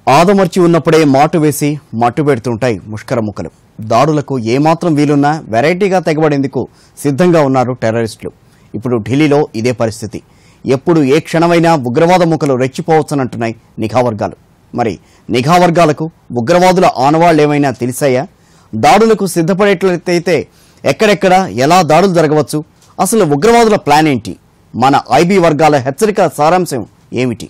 ఆదమర్చి ఉన్నప్పుడే మాటు వేసి మట్టు పెడుతుంటాయి ముష్కర ముక్కలు దాడులకు ఏమాత్రం వీలున్నా వెరైటీగా తెగబడేందుకు సిద్ధంగా ఉన్నారు టెర్రరిస్టులు ఇప్పుడు ఢిల్లీలో ఇదే పరిస్థితి ఎప్పుడు ఏ క్షణమైనా ఉగ్రవాద ముక్కలు రెచ్చిపోవచ్చనంటున్నాయి నిఘా వర్గాలు మరి నిఘా వర్గాలకు ఉగ్రవాదుల ఆనవాళ్లేమైనా తెలిసాయా దాడులకు సిద్ధపడేట్లయితే ఎక్కడెక్కడ ఎలా దాడులు జరగవచ్చు అసలు ఉగ్రవాదుల ప్లాన్ ఏంటి మన ఐబీ వర్గాల హెచ్చరిక సారాంశం ఏమిటి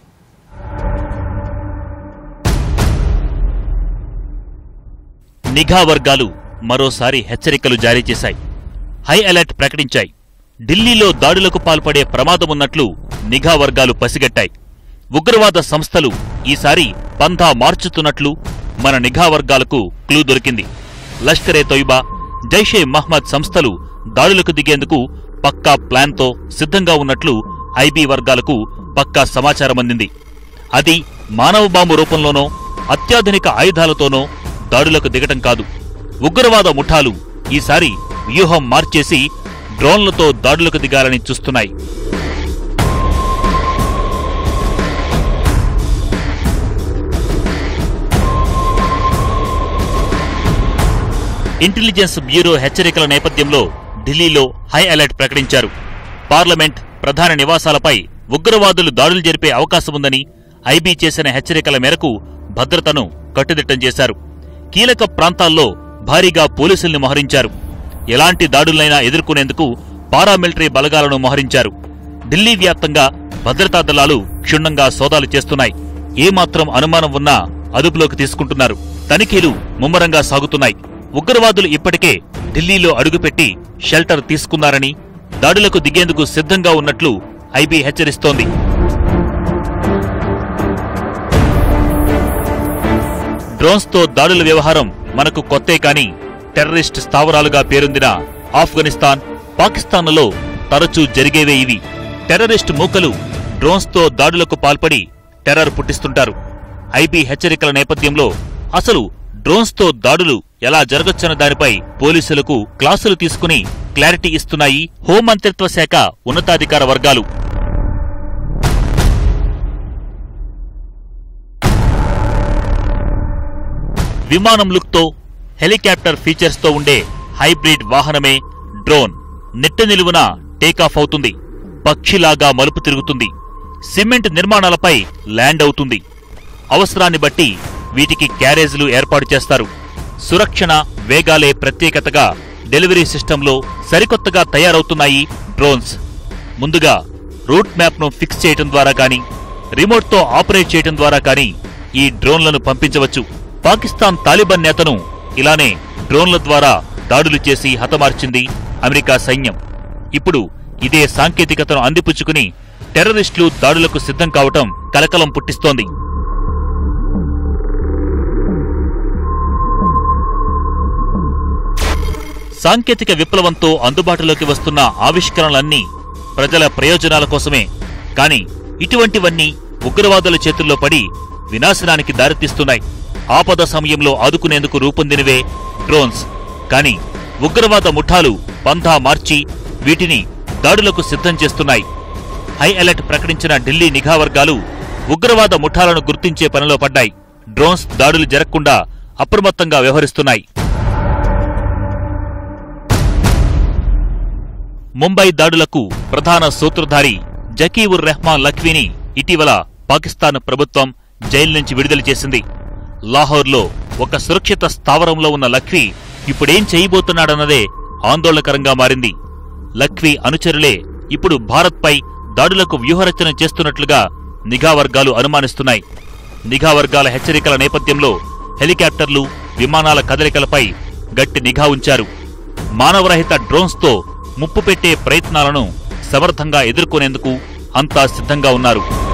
నిఘా వర్గాలు మరోసారి హెచ్చరికలు జారీ చేశాయి హై అలర్ట్ ప్రకటించాయి ఢిల్లీలో దాడులకు పాల్పడే ప్రమాదమున్నట్లు నిఘా వర్గాలు పసిగట్టాయి ఉగ్రవాద సంస్థలు ఈసారి పంథా మార్చుతున్నట్లు మన నిఘా వర్గాలకు క్లూ దొరికింది లష్కరే తొయిబా జైషే మహ్మద్ సంస్థలు దాడులకు దిగేందుకు పక్కా ప్లాన్తో సిద్ధంగా ఉన్నట్లు ఐబీ వర్గాలకు పక్కా సమాచారం అందింది అది మానవ బాంబు రూపంలోనో అత్యాధునిక ఆయుధాలతోనో దాడులకు దిగటం కాదు ఉగ్రవాద ముఠాలు ఈసారి వ్యూహం మార్చేసి డ్రోన్లతో దాడులకు దిగాలని చూస్తున్నాయి ఇంటెలిజెన్స్ బ్యూరో హెచ్చరికల నేపథ్యంలో ఢిల్లీలో హై అలర్ట్ ప్రకటించారు పార్లమెంట్ ప్రధాన నివాసాలపై ఉగ్రవాదులు దాడులు జరిపే అవకాశముందని ఐబీ చేసిన హెచ్చరికల మేరకు భద్రతను కట్టుదిట్టం చేశారు కీలక ప్రాంతాల్లో భారీగా పోలీసుల్ని మోహరించారు ఎలాంటి దాడులైనా ఎదుర్కొనేందుకు పారామిలిటరీ బలగాలను మోహరించారు ఢిల్లీ వ్యాప్తంగా భద్రతా దళాలు క్షుణ్ణంగా సోదాలు చేస్తున్నాయి ఏమాత్రం అనుమానం ఉన్నా అదుపులోకి తీసుకుంటున్నారు తనిఖీలు ముమ్మరంగా సాగుతున్నాయి ఉగ్రవాదులు ఇప్పటికే ఢిల్లీలో అడుగుపెట్టి షెల్టర్ తీసుకున్నారని దాడులకు దిగేందుకు సిద్ధంగా ఉన్నట్లు ఐబీ హెచ్చరిస్తోంది డ్రోన్స్తో దాడుల వ్యవహారం మనకు కొత్తే కాని టెర్రరిస్ట్ స్థావరాలుగా పేరొందిన ఆఫ్ఘనిస్తాన్ పాకిస్తాన్లలో తరచూ జరిగేవే ఇవి టెర్రరిస్ట్ మూకలు డ్రోన్స్తో దాడులకు పాల్పడి టెర్రర్ పుట్టిస్తుంటారు ఐబీ హెచ్చరికల నేపథ్యంలో అసలు డ్రోన్స్తో దాడులు ఎలా జరగొచ్చన్న దానిపై పోలీసులకు క్లాసులు తీసుకుని క్లారిటీ ఇస్తున్నాయి హోంమంత్రిత్వ శాఖ ఉన్నతాధికార వర్గాలు విమానం లుక్తో హెలికాప్టర్ ఫీచర్స్తో ఉండే హైబ్రిడ్ వాహనమే డ్రోన్ నెట్ట నిలువున టేకాఫ్ అవుతుంది పక్షిలాగా మలుపు తిరుగుతుంది సిమెంట్ నిర్మాణాలపై ల్యాండ్ అవుతుంది అవసరాన్ని బట్టి వీటికి క్యారేజ్లు ఏర్పాటు చేస్తారు సురక్షణ వేగాలే ప్రత్యేకతగా డెలివరీ సిస్టంలో సరికొత్తగా తయారవుతున్నాయి డ్రోన్స్ ముందుగా రూట్ మ్యాప్ను ఫిక్స్ చేయటం ద్వారా కానీ రిమోట్తో ఆపరేట్ చేయటం ద్వారా కానీ ఈ డ్రోన్లను పంపించవచ్చు పాకిస్తాన్ తాలిబాన్ నేతను ఇలానే డ్రోన్ల ద్వారా దాడులు చేసి హతమార్చింది అమెరికా సైన్యం ఇప్పుడు ఇదే సాంకేతికతను అందిపుచ్చుకుని టెర్రరిస్టులు దాడులకు సిద్ధం కావటం కలకలం పుట్టిస్తోంది సాంకేతిక విప్లవంతో అందుబాటులోకి వస్తున్న ఆవిష్కరణలన్నీ ప్రజల ప్రయోజనాల కోసమే కాని ఇటువంటివన్నీ ఉగ్రవాదుల చేతుల్లో పడి వినాశనానికి దారితీస్తున్నాయి ఆపద సమయంలో ఆదుకునేందుకు రూపొందినవే డ్రోన్స్ కాని ఉగ్రవాద ముఠాలు పంథా మార్చి వీటిని దాడులకు సిద్ధం చేస్తున్నాయి హై అలర్ట్ ప్రకటించిన ఢిల్లీ నిఘా వర్గాలు ఉగ్రవాద ముఠాలను గుర్తించే పనిలో పడ్డాయి డ్రోన్స్ దాడులు జరగకుండా అప్రమత్తంగా వ్యవహరిస్తున్నాయి ముంబై దాడులకు ప్రధాన సూత్రధారి జకీవుర్ రెహమాన్ లఖ్వీని ఇటీవల పాకిస్తాన్ ప్రభుత్వం జైలు నుంచి విడుదల చేసింది లాహోర్లో ఒక సురక్షిత స్థావరంలో ఉన్న లఖ్వీ ఇప్పుడేం చేయబోతున్నాడన్నదే ఆందోళనకరంగా మారింది లఖ్వీ అనుచరులే ఇప్పుడు భారత్పై దాడులకు వ్యూహరచన చేస్తున్నట్లుగా నిఘా వర్గాలు అనుమానిస్తున్నాయి నిఘా వర్గాల హెచ్చరికల నేపథ్యంలో హెలికాప్టర్లు విమానాల కదలికలపై గట్టి నిఘా ఉంచారు మానవరహిత డ్రోన్స్తో ముప్పు పెట్టే ప్రయత్నాలను సమర్థంగా ఎదుర్కొనేందుకు అంతా సిద్ధంగా ఉన్నారు